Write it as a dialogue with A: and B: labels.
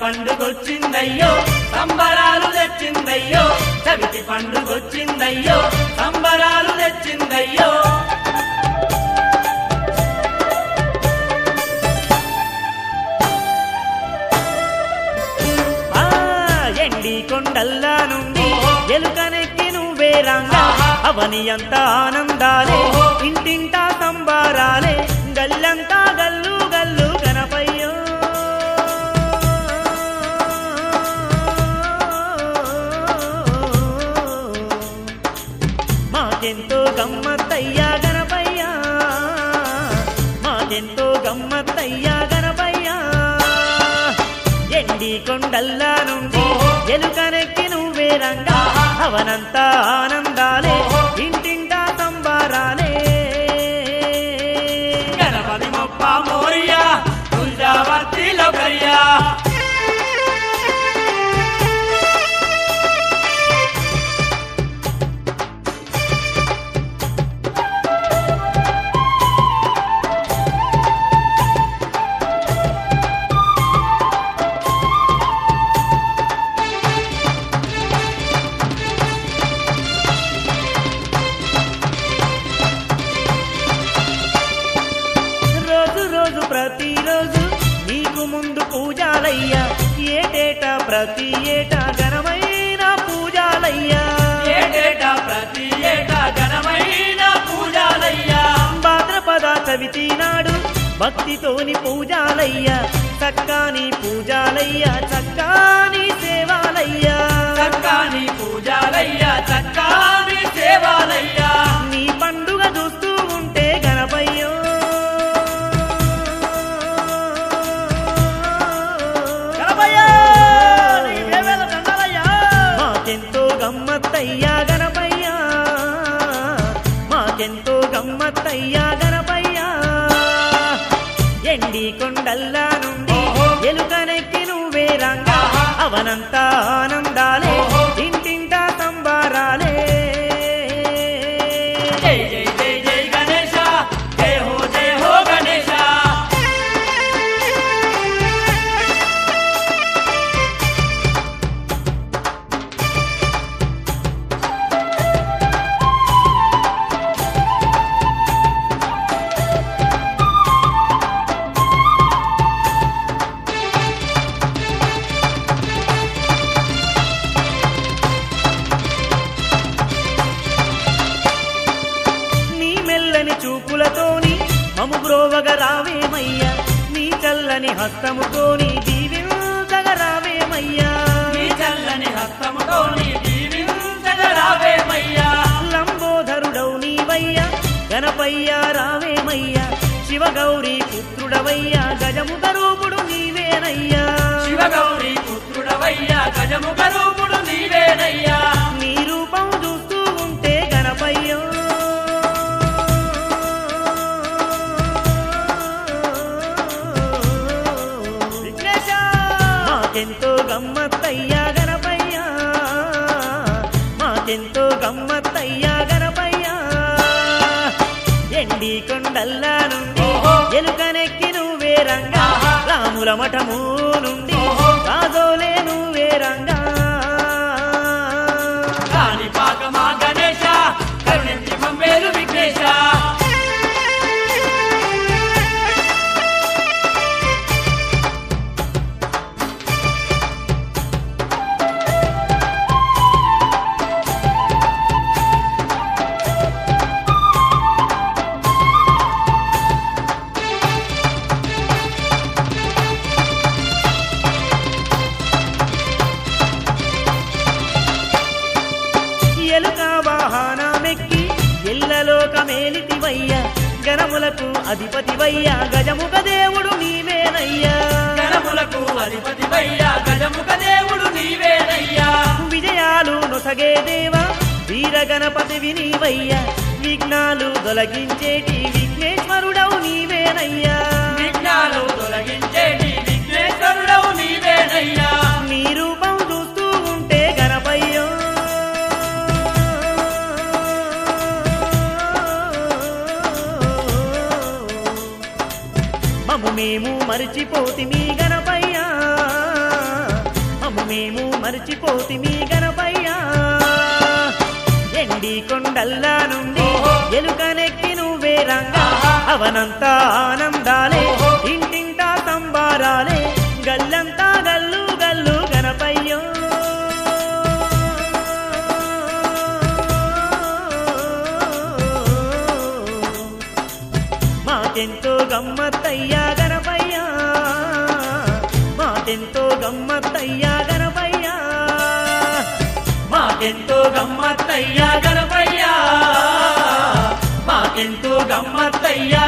A: పండుగొచ్చిందయ్యో సంబరాలు తెచ్చిందయ్యో చవితి పండుగొచ్చిందయ్యో సంబరాలు తెచ్చిందయ్యో
B: ఆ ఎండి కొండల్లా నుండి ఎలుకనెక్కి నువ్వే రంగా అవని అంత ఆనందాలే ఇంటింటా సంబారాలే గల్లంతా గల్లు గల్లు గణపయ్యో మాకెంతో గమ్మత్తయ్యా గణపయ్యా మాకెంతో గమ్మత్తయ్యా గణపయ్యా ఎండి కొండల్లా నుండి ఎలుకనెక్కి నువ్వే రంగా అవనంతా ఆనందాలే ఇంటింటా సంబారాలే
A: గణపతి మొప్ప మోరియా తుల్జావర్తిలో కరియా
B: రోజు రోజు ప్రతిరోజు నీకు ముందు పూజాలయ్యా ఏటేటా ప్రతి ఏటా ఘనమైన పూజాలయ్యా
A: ఏటేటా ప్రతి ఏటా ఘనమైన పూజాలయ్యా
B: భాద్రపద చవితి నాడు భక్తితోని పూజాలయ్యా చక్కాని పూజాలయ్యా చక్కాని సేవాలయ్యా
A: చక్కాని పూజాలయ్యా చక్కాని సేవాలయ్యా
B: నీ పండుగ చూస్తూ ఉంటే గణపయ్యో
A: గణపయ్యా, నీకు వేవేల దండాలయ్యా.
B: మాకెంతో గమ్మత్తయ్యా గణపయ్యా మాకెంతో గమ్మత్తయ్యా గణపయ్యా ఎండి కొండల్లా నుండి
A: ఓహో.
B: ఎలుకనెక్కి నువ్వే రంగా అవనంతా ఆనందాలే
A: ఓహో.
B: ఇంటింటా సంబారాలే
A: జై జై జై జై గణేశ జై హో జై హో గణేశ
B: నీ మెల్లని చూపులతోని మము బ్రోవగ రావేమయ్యా నీ చల్లని హస్తముతోని దీవించగ రావేమయ్యా
A: నీ చల్లని హస్తముతో నీ దీవించగరావేమయ్యా
B: లంబోధరుడవు నీవయ్యా గణపయ్యా రావేమయ్యా శివగౌరీ పుత్రుడవయ్యా గజముఖ రూపుడు నీవేనయ్యా
A: శివగౌరి పుత్రుడవయ్యా గజముఖ రూపుడు నీవేనయ్యా
B: నీ రూపం చూస్తూ ఉంటే గణపయ్యో
A: విఘ్నేశ
B: మాకెంతో గమ్మత్తయ్యా గణపయ్యా మాకెంతో గమ్మత్తయ్యా గణపయ్యా ఎండి కొండల్లా నుండి
A: ఓహో.
B: ఎలుకనెక్కి నువ్వే రంగా
A: ఆహా.
B: రాముల మఠము నుండి
A: ఓహో.
B: రాజోలే నువ్వే రంగా
A: కాని పాకమా గణేశ కరుణించి మమ్మేలు విఘ్నేశ
B: ఎలుక వాహనమెక్కి ఎల్లలోకమేలితివయ్యా గణములకు అధిపతివయ్యా గజముఖ దేవుడు నీవేనయ్యా
A: గణములకు అధిపతివయ్యా గజముఖ దేవుడు నీవేనయ్యా
B: విజయాలు నొసగే దేవా వీర గణపతి వినివయ్యా విఘ్నాలు తొలగించేటి విఘ్నేశ్వరుడవు నీవేనయ్యా
A: విఘ్నాలు తొలగించేటి విఘ్నేశ్వరుడవు నీవేనయ్యా
B: నీ రూపం చూస్తూ ఉంటే గణపయ్యో మము మేము మరిచిపోతి మీ గణపయ్యా మేము మరిచిపోతిమి గణపయ్యా ఎండి కొండల్లా నుండి ఎలుకనెక్కి నువ్వే రంగా అవనంతా ఆనందాలే ఇంటింటా సంబారాలే గల్లంతా గల్లు గల్లు గణపయ్యో మాకెంతో గమ్మత్తయ్యా గణపయ్యా మాకెంతో గమ్మత్తయ్యా గణపయ్యా
A: మాకెంతో గమ్మత్తయ్యా గణపయ్యా మాకెంతో గమ్మత్తయ్యా